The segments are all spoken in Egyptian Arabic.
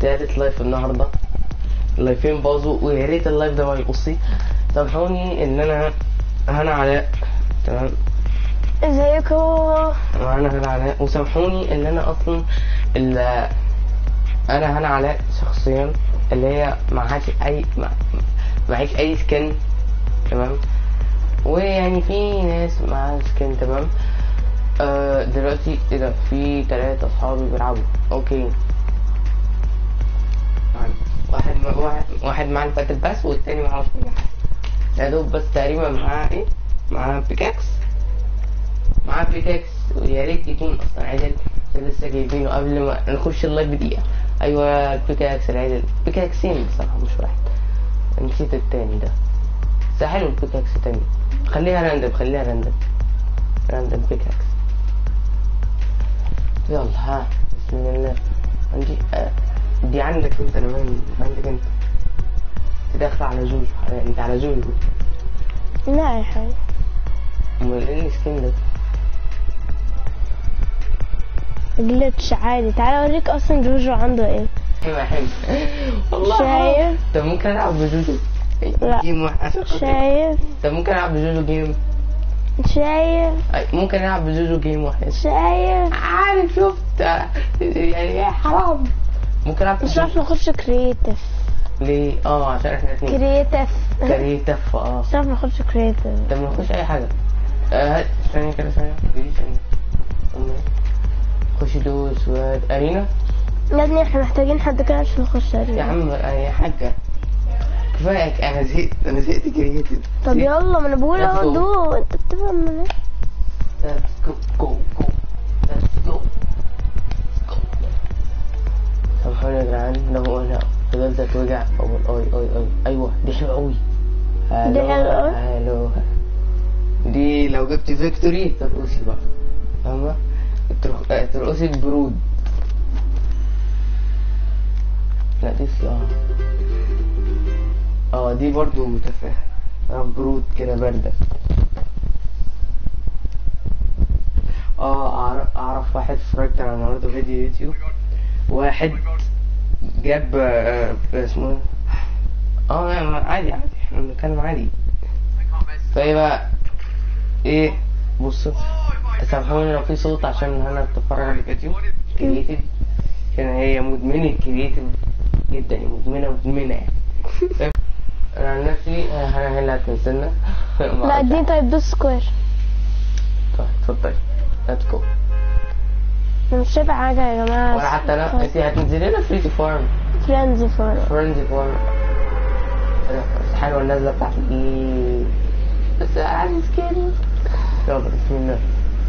تالت لايف النهارده اللايفين باظوا ويا ريت اللايف ده ما يقصي سامحوني ان انا هنا علاء تمام ازيكم وانا هنا علاء وسامحوني ان انا اصلا ال- انا هنا علاء شخصيا اللي هي معهاش اي ما- معيش اي سكن تمام ويعني في ناس معاها سكن تمام آه دلوقتي ايه ده في تلاتة اصحابي بيلعبوا اوكي واحد واحد واحد معاه الباتل باس والتاني معهوش اي حاجة يا دوب بس تقريبا معاه ايه معاه بيكاكس معاه بيكاكس ويا ريت يكون اصلا عدل عشان لسه جايبينه قبل ما نخش اللايف بدقيقة ايوه البيكاكس العدل بيكاكسين بصراحة مش واحد نسيت التاني ده بس حلو البيكاكس التاني خليها راندم خليها راندم راندم بيكاكس يلا ها بسم الله عندي آه. دي عندك انت انا مالي عندك انت انت داخل على جوجو انت على جوجو لا يا حبيبي امال ايه السكين ده جلتش عادي تعالى اوريك اصلا جوجو عنده ايه ايوه حلو والله شايف؟ طب ممكن العب بجوجو لا. جيم واحد عشان خاطر- شايف طب ممكن العب بجوجو جيم شايف أي، ممكن العب بجوجو جيم واحد شايف عارف شفت يعني حرام ممكن العب مش بجوجو عارف نخش كرييتيف ليه اه عشان احنا اتنين كرييتيف كريتف اه مش عارف نخش كرييتيف طب ما نخش اي حاجه آه، هات ثانيه كده ثانيه دي ثانيه أما خش دوس واد ارينا يا ابني احنا محتاجين حد كده عشان نخش يا ارينا عم آه، يا حاجه كفاية انا زهقت انا زهقت كريتيف طب يلا ما انا بقول Let's اهو go. دو انت بتفهم من ايه Let's go, go, go. Let's go. Let's go. سامحوني يا جدعان لو انا فضلت اتوجع اقول اي اي اي ايوه دي حلوه قوي دي حلوة أوي؟ هلو دي لو جبت فيكتوري ترقصي بقى فاهمة ترق- آه، ترقصي ببرود لا دي س- اه اه دي برضو متفاهة آه، برود كده باردة اه اعرف اعرف واحد اتفرجت على النهارده فيديو يوتيوب واحد جاب آه، آه، اسمه ايه اه لا، ما- عادي عادي احنا بنتكلم عادي فايه بقى ايه بص سامحوني لو في صوت عشان انا بتتفرج على الفيديو كرييتيف عشان هي مدمنة كرييتيف جدا يعني مدمنة مدمنة يعني فاهم؟ انا عن نفسي آه، انا هي اللي هتنزلنا لا دي طيب دوس سكوير طيب اتفضلي ليتس جو انا مش شايفه حاجه يا جماعه ولا حتى انا انت هتنزلي لنا فري تو فارم فريندز فور فريندز فارم حلوه النازله بتاعتي دي بس عايز سكين يلا بسم الله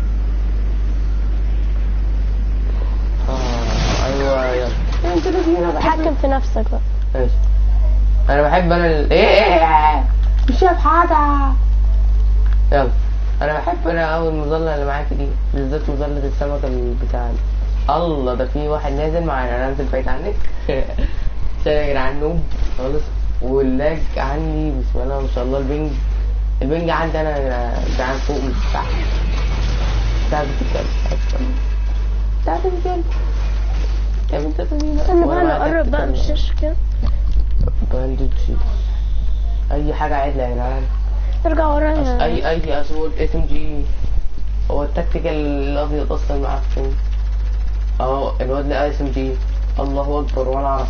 اه ايوه يلا انت هنا بحب تحكم في نفسك بقى ماشي انا بحب انا ال... ايه ايه مش شايف حاجه يلا انا بحب انا اول مظله اللي معاكي دي بالذات مظله السمك ال- بتاع الله ده في واحد نازل معانا انا انزل بعيد عنك عشان يا جدعان نوب خالص واللاج عندي بسم الله ما شاء الله البنج البنج عندي انا يا جدعان فوق مش تحت بتاع بتتكلم بتاع بتتكلم يا بنت الذين انا بقى وأنا معاك نقرب بقى من بتتكلم. الشاشه كده بانديتشز اي حاجه عدله يا جدعان ارجع أص- ورايا اي اي اسود اس ام جي هو التكتيكال الابيض اصلا معفن اهو الواد لقى اس ام جي الله اكبر وانا اعرف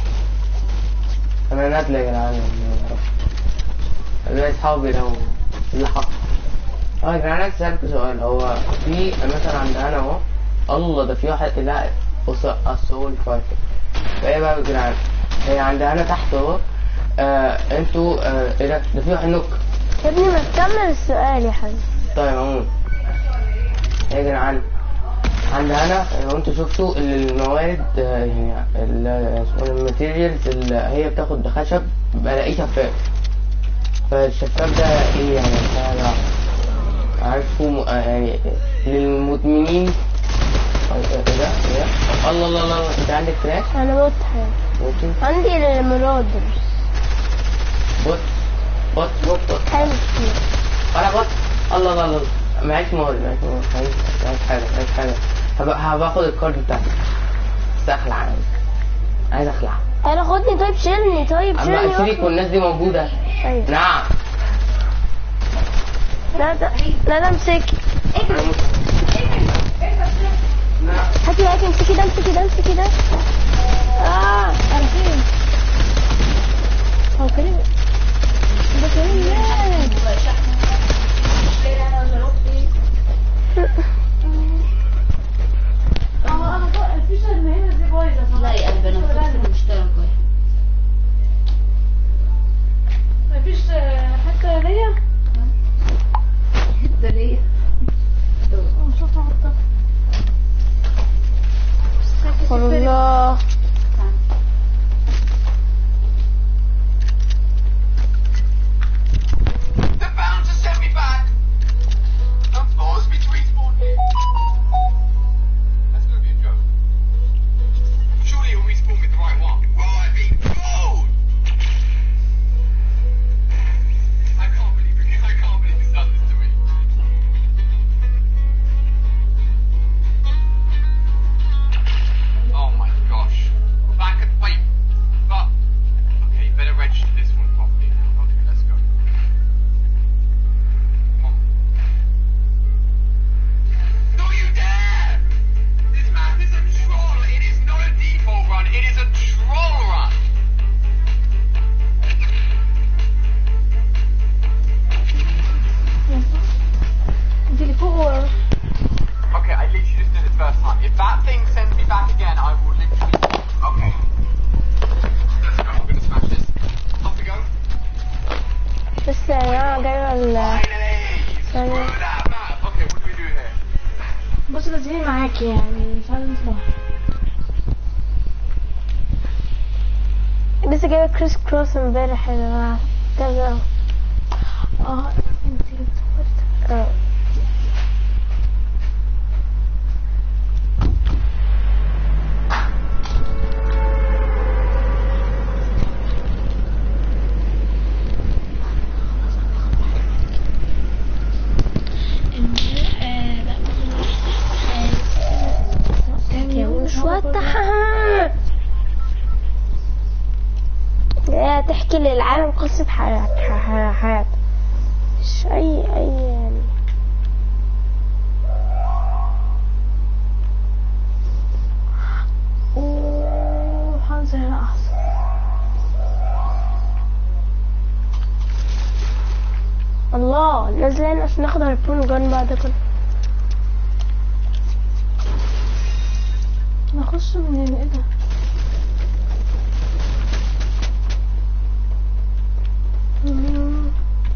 انا نازله يا جدعان يا رب انا اصحابي لو اللي حصل اه يا جدعان عايز اسالكوا سؤال هو في مثلا عند انا اهو الله ده في واحد لا بص السول فايتر فايه بقى يا جدعان هي عند انا تحت اهو آه انتوا آه ايه ده ده في واحد نوك يا ابني ما تكمل السؤال يا حبيبي طيب عموما يا جدعان عند هنا لو انتوا شفتوا ال- الموارد آه، يعني ال- اسمه الماتيريالز اللي هي بتاخد خشب بلاقيه شفاف فالشفاف ده ايه يعني حاجة عارفه م- آه، يعني للمدمنين آه، ايه ده ايه ده الله الله الله انت عندك فلاش انا موت حاجه ممكن عندي المرادرز بص بص بص بص حلو انا بص الله الله الله معيش موارد معيش موارد معيش معيش حاجة معيش حاجة هبقى هباخد الكارد بتاعتي بس اخلع عنك عايز اخلع انا خدني طيب شيلني طيب اما شيلني اسيبك واخلع. والناس دي موجوده ايوه نعم لا ده لا ده امسكي أنا مس- نعم هاتي هاتي امسكي ده امسكي ده امسكي ده اه انا فين هو كريم ده كريم مات لا يا قلبي انا كنت في المشترك واحد مفيش حتى ليا ده ليه؟ مش عارفه احطها الله They're bound to send me back. Don't force me to respawn here. That's gonna be a joke. Surely you'll respawn with the right one. Well, I mean, food! I can't believe it. I can't believe he's done this to me. Oh my gosh. Back at wait. But okay, better register this one properly now. Okay, let's go. Come on. Don't you dare! This map is a troll. It is not a default run. It is a troll run. انت اللي فوق ورا Okay, I literally just did it first time. If that thing sends me back again, I will literally. Okay. Let's go. I'm gonna smash this. Off we go. بس انا جايبه ال Finally! ثانية. Screw that map. Okay, what do we do here? بص لازمين معاكي يعني فعلا انت لسه جايبه كريس كروس امبارح يا جماعه كذا اه انت اللي صورت اه مش وضحها هي تحكي للعالم قصة حياة حياة حياة مش أي أي يعني وهنزل هنا احسن الله نازلة هنا عشان ناخد هاربون جان بعد كده نخش من ايه ده مم.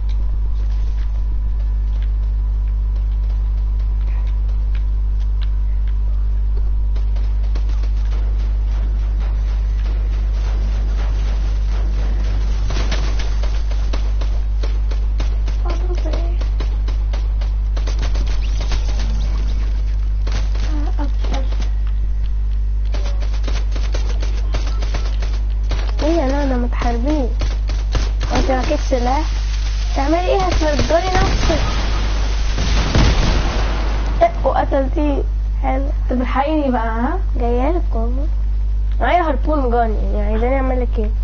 ايه انا انا متحاربين وانت معكيش سلاح تعملي ايه هتمرجلي نفسك إيه، وقتلتيه حلو طب الحقيني بقى ها جايالك والله معايا هاربون جان يعني عايزاني اعمل لك ايه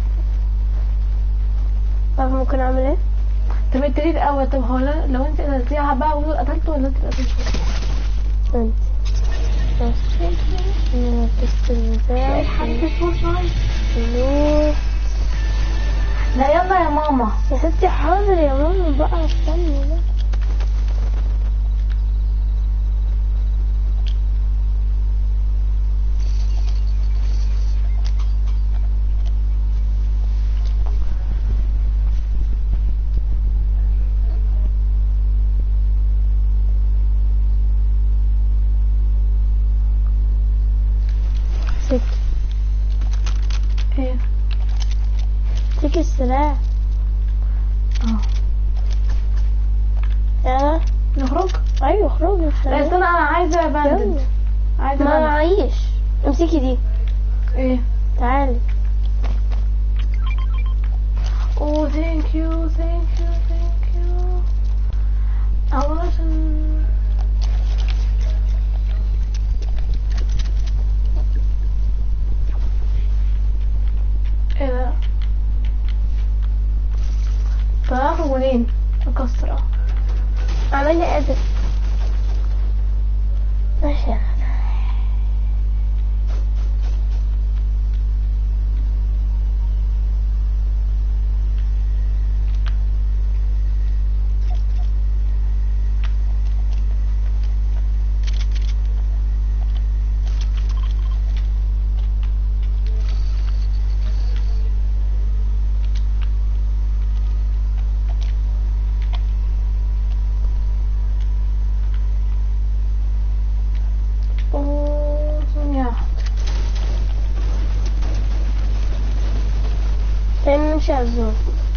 طب ممكن اعمل ايه طب انت ليه الاول طب هو لا- لو انت قتلتيها بقى ودول قتلته ولا انت قتلته انت بس انا البستل بتاعي فلوس لا يلا يا ماما يا ستي حاضر يا ماما بقى استني بقى ست ايه تيجي السلاح اه يلا نخرج ايوه اخرجي لا السلاح استنى انا عايزه باندد يلا. عايزه ما باندد معيش امسكي دي ايه تعالي Oh, thank you, thank you, thank you. أول عشان معمولين مكسرة عمل لي ادب ماشي يا ندى. اوه ثانية تعالى نمشي على الزون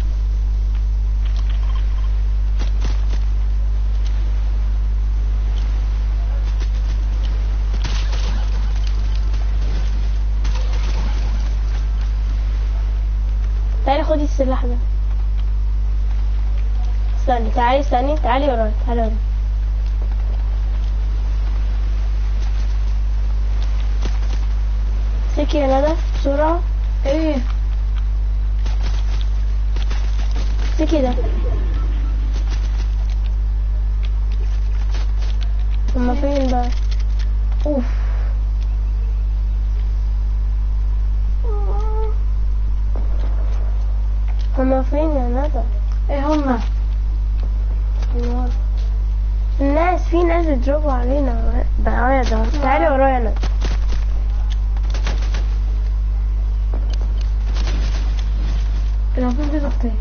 تعالي خدي السلاح ده استني تعالي استني تعالي ورايا تعالي ورايا سكي يا ندى بسرعة ايه سكي ده هما فين بقى اوف هما فين يا ندى ايه هما النار. الناس في ناس بيضربوا علينا بعيا ده تعالي ورايا انا لو فين في ضغطين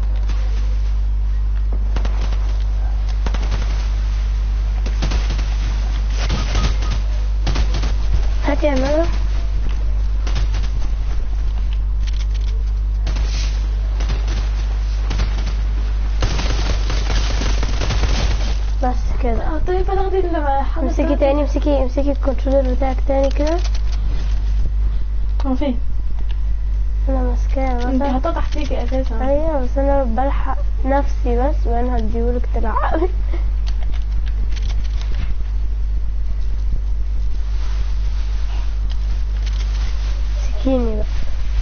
هاتي يا ندى بس كده اه طيب تاخدي اللي حاجة امسكي تاني امسكي امسكي الكنترولر بتاعك تاني كده هو فين؟ انا ماسكاه انت مثلا حاطاه تحتيكي اساسا ايوه بس انا بلحق نفسي بس وانا هديهولك تلعبي سكيني بقى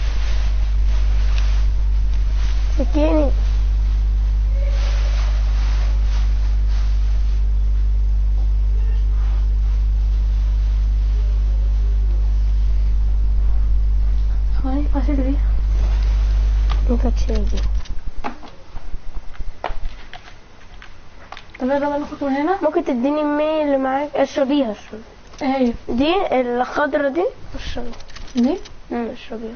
سكيني ثواني اشيل دي انت تشيل دي طب يلا بقى ناخد من هنا ممكن تديني المي اللي معاك اشربيها اشربي ايه هي دي الخضرة دي اشربي دي امم اشربيها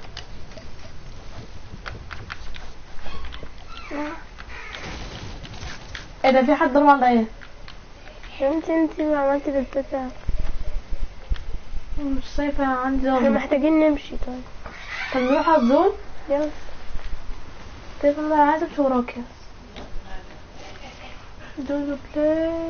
ايه ده في حد ضرب عليا انت انت ما عملتي بالبتاع مش شايفة عندي احنا ضرب محتاجين نمشي طيب طب نروح على الزون يلا طيب انا عايزة امشي وراكي دو بلاي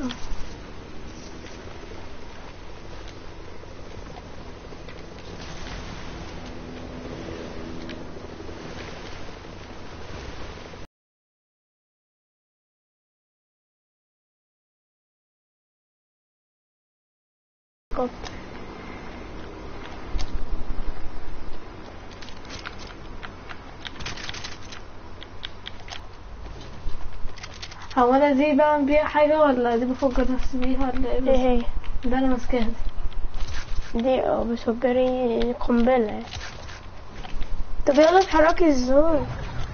قط هو انا دي بعمل بيها حاجة ولا دي بفجر نفسي بيها ولا ايه ايه بس؟ هي ده انا ماسكاها دي دي اه بتفجري قنبلة يعني. طب يلا اتحركي الزون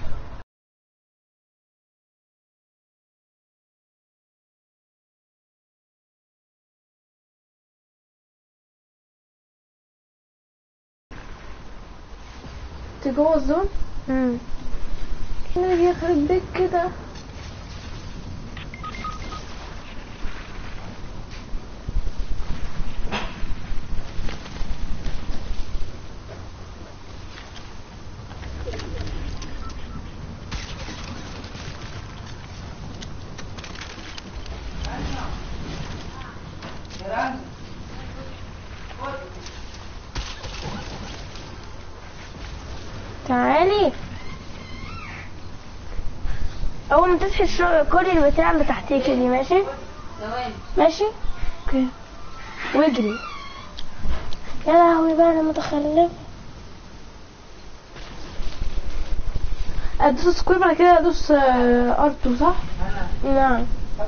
انت جوه الزون امم اللي يخرب بيك كده تعالي اول ما تصحي الشغل كل البتاع اللي تحتيكي دي ماشي ثواني ماشي اوكي واجري يا لهوي بقى انا متخلف ادوس سكوير بعد كده ادوس ارتو صح؟ نعم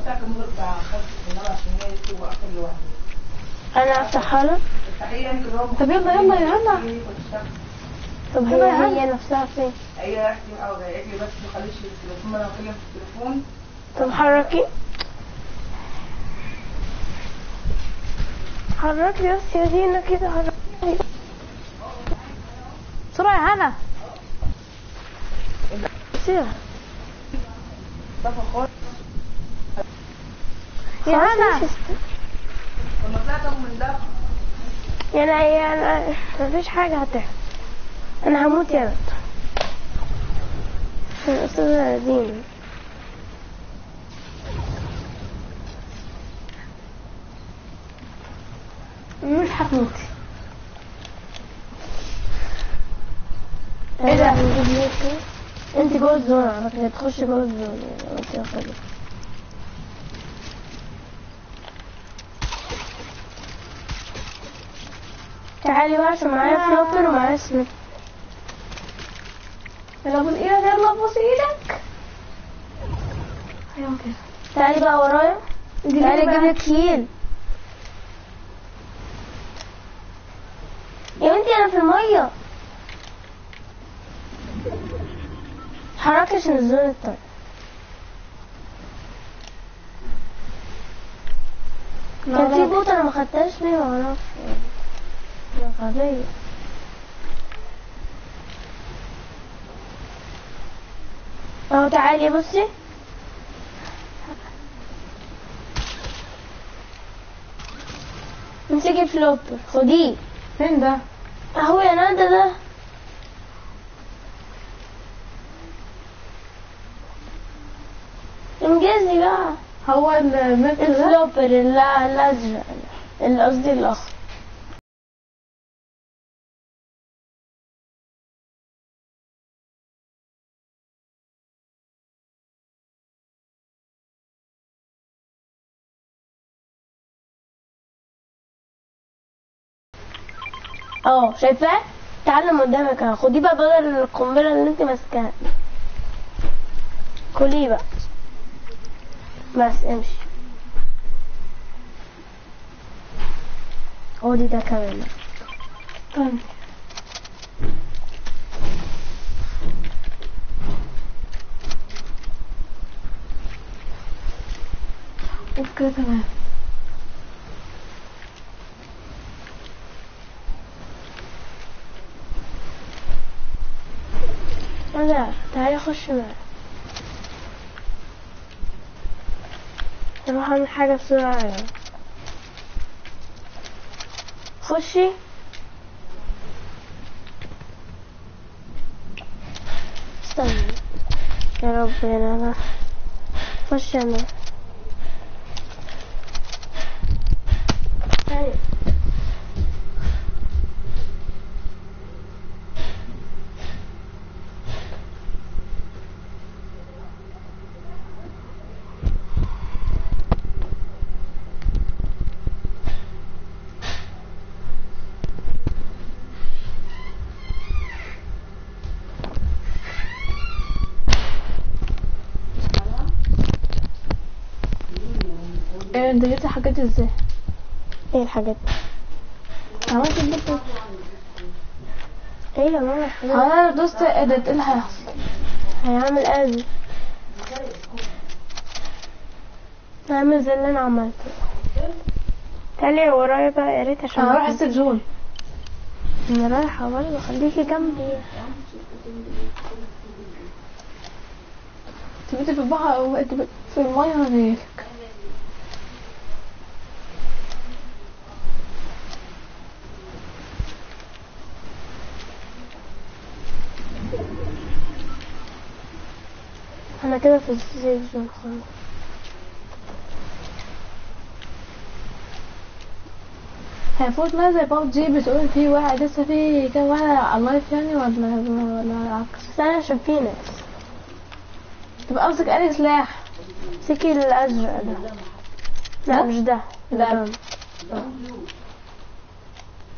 انا افتحها لك طب يلا يلا يلا طب هي هي نفسها فين هي رحتي او قالت لي بس ما تخليش التليفون انا بكلم في التليفون طب حركي حركي بس يا دينا كده حركي بسرعة يا هنا سيبها صفا خالص يا خلاص. هنا لما طلعت من ده يعني يعني مفيش حاجة هتحصل انا هموت يا بنت عشان الاستاذة دينا مش هتموتي ايه ده انت جوه الزون على فكرة تخش جوه الزون يعني انت واخدة بالك. تعالي بقى عشان معايا فلوبر ومعايا سليب يلا بص ايدك يلا بص ايدك ايوه كده تعالي بقى ورايا تعالي اجيب لك هيل يا بنتي انا في الميه حركي عشان الزون الطري كان في بوت انا ما خدتهاش ليه ما اعرفش يعني أنا غبية اهو تعالي بصي امسكي فلوبر خديه فين ده؟ اهو يا ندى ده انجزي بقى هو الميرت ده الفلوبر اللا- الازرق اللي قصدي الاخضر اه شايفاه تعلم قدامك اهو خديه بقى بدل القنبله اللي انت ماسكاها كليه بقى بس امشي خدي ده كمان طيب اوكي تمام لا تعالي خش معايا نروح اعمل حاجة بسرعة يعني. خشي استنى يا رب يا لا خش انا تعالي ايه انت جبت الحاجات دي ازاي؟ ايه الحاجات دي؟ عملت البيت ايه يا ماما الحاجات دي؟ انا دوست اديت ايه اللي هيحصل؟ هيعمل ازمة هعمل زي اللي انا عملته تعالي ورايا بقى يا ريت عشان انا هروح الست جون انا رايحة برضه خليكي جنبي تبقي في البحر او تبقي في المية هناك انا كده في السيف زون خلاص هيفوت ما زي باب جي بتقول في واحد لسه في كام واحد على اللايف يعني ولا ولا العكس بس انا عشان في ناس تبقى امسك اي سلاح امسكي الازرق ده لا مش ده لا. ده.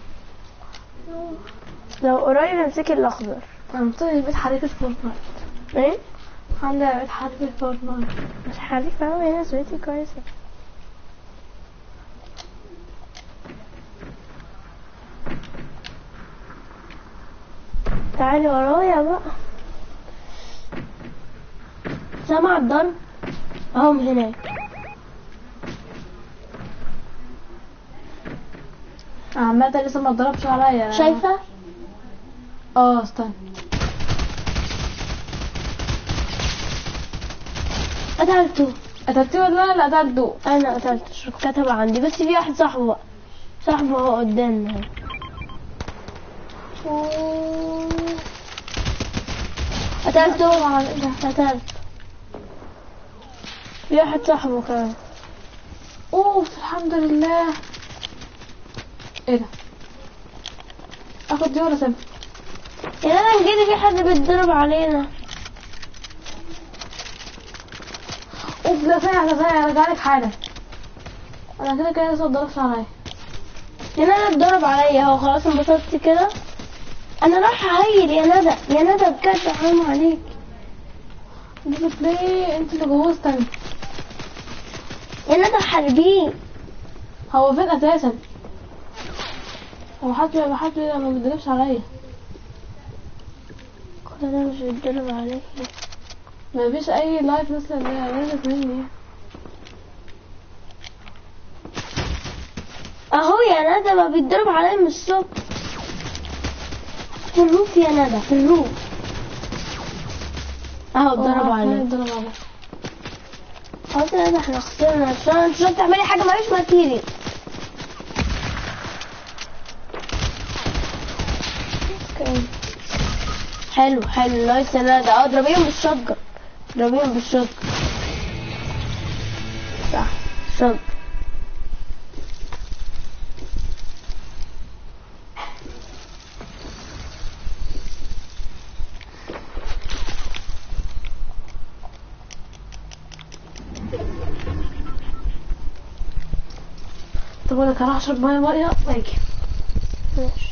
لو قريب امسكي الاخضر انا مطلع البيت حريقة فورتنايت ايه عندي لعبة حرب فورتنايت مش حريفة أوي هنا صورتي كويسة تعالي ورايا بقى سامع الضرب اهم هناك عامة لسه ما اتضربش عليا شايفة اه استنى قتلته قتلتيه ولا انا اللي قتلته انا قتلته شوف كتب عندي بس في واحد صاحبه بقى صاحبه هو قدامنا اهو قتلته قتلت في واحد صاحبه كمان اوف الحمد لله ايه ده اخد دي ولا سيبها يا انا نجري في حد بيتضرب علينا اوف لا ثانية لا ثانية ارجعلك حالا انا كده كده لسه متضربش عليا يا انا اتضرب عليا اهو خلاص انبسطت كده انا رايحه اهيل يا ندى يا ندى بجد حرام عليك دي بتلاقي انت اللي جوه استنى يا ندى حاربين هو فين اساسا هو حد ما حد ما بيتضربش عليا كل ده مش بيتضرب عليك ما فيش اي لايف مثلا نزلت مني اهو يا ندى ما بيتضرب عليا من الصبح في الروف يا ندى في الروف اهو اتضرب اه، عليا اتضرب عليا خلاص يا ندى احنا خسرنا عشان انت مش تعملي حاجه ماليش ماتيريال اوكي. حلو حلو نايس يا ندى اه اضربيهم بالشجر اضربيهم بالشجر صح شجر طب انا كان اشرب ميه ميه واجي ماشي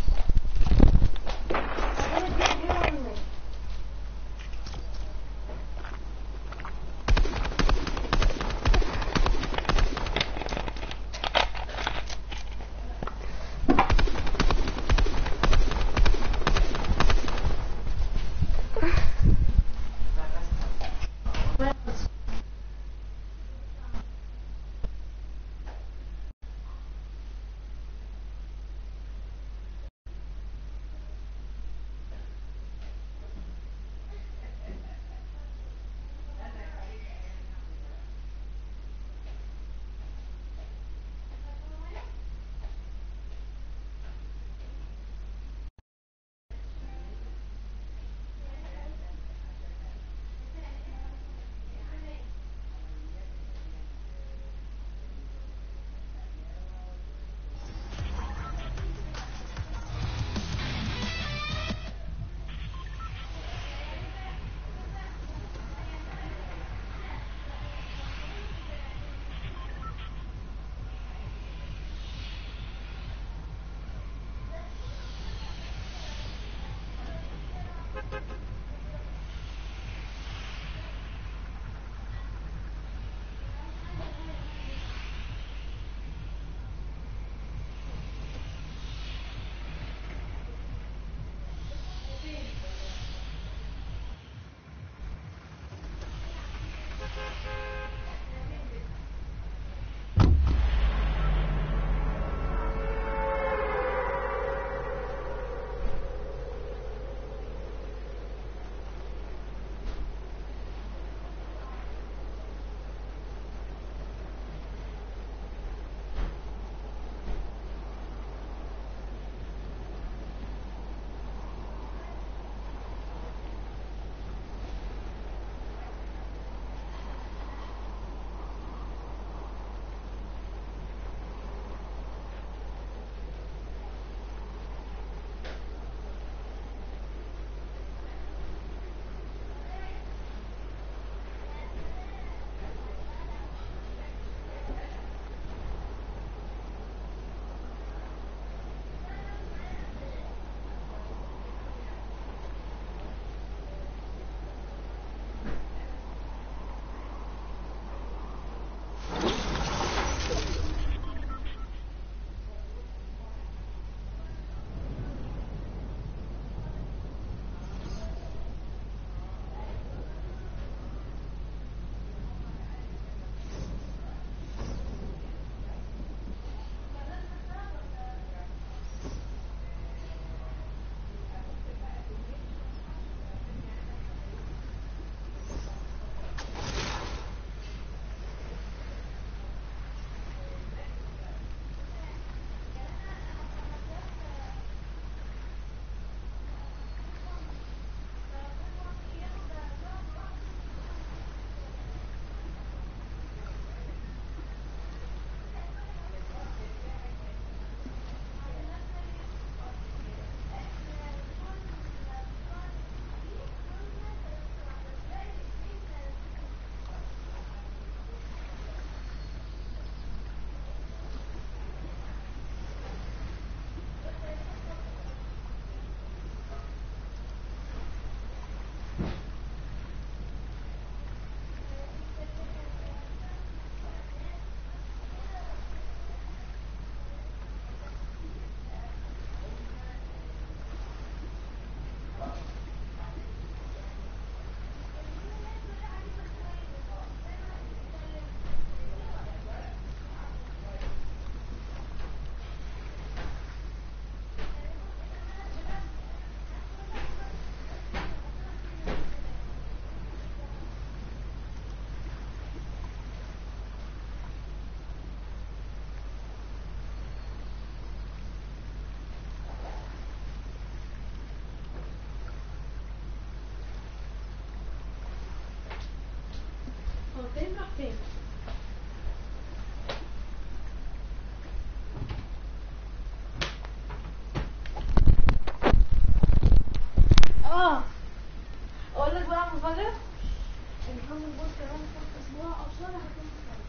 اه اقول لك بقى مفاجأة الحمد لله كمان في اسبوع او شهر هكون مفاجأة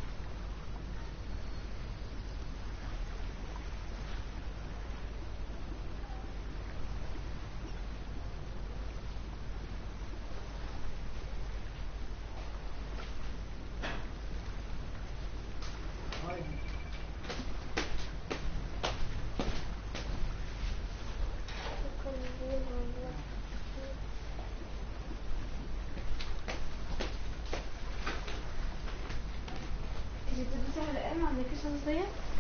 انت بتلبسي حلقان ما عندكيش شمسية؟